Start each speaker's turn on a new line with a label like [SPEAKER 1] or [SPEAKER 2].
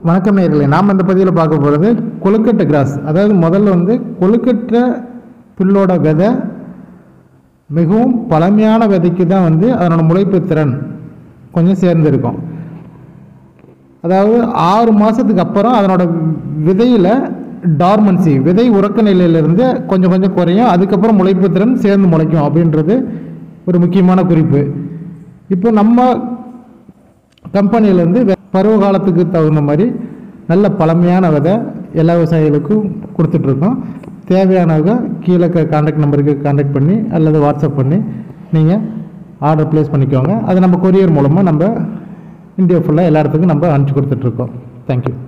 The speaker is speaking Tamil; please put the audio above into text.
[SPEAKER 1] வணக்கம் நேர்களே நாம் இந்த பதிவில் பார்க்க போகிறது கொழுக்கட்டை கிராஸ் அதாவது முதல்ல வந்து கொழுக்கட்டை புல்லோட விதை மிகவும் பழமையான விதைக்கு தான் வந்து அதனோட முளைப்பு திறன் கொஞ்சம் சேர்ந்துருக்கும் அதாவது ஆறு மாதத்துக்கு அப்புறம் அதனோட விதையில் டார்மன்சி விதை உறக்க நிலையிலிருந்து கொஞ்சம் கொஞ்சம் குறையும் அதுக்கப்புறம் முளைப்பு திறன் சேர்ந்து முளைக்கும் அப்படின்றது ஒரு முக்கியமான குறிப்பு இப்போ நம்ம கம்பெனிலேருந்து பருவ காலத்துக்கு தகுந்த மாதிரி நல்ல பழமையான விதை எல்லா விவசாயிகளுக்கும் கொடுத்துட்ருக்கோம் தேவையானவங்க கீழே கான்டாக்ட் நம்பருக்கு கான்டாக்ட் பண்ணி அல்லது வாட்ஸ்அப் பண்ணி நீங்கள் ஆர்டர் ப்ளேஸ் பண்ணிக்கோங்க அது நம்ம கொரியர் மூலமாக நம்ம இந்தியா ஃபுல்லாக எல்லா இடத்துக்கும் நம்ம அனுப்பிச்சி கொடுத்துட்ருக்கோம் தேங்க்யூ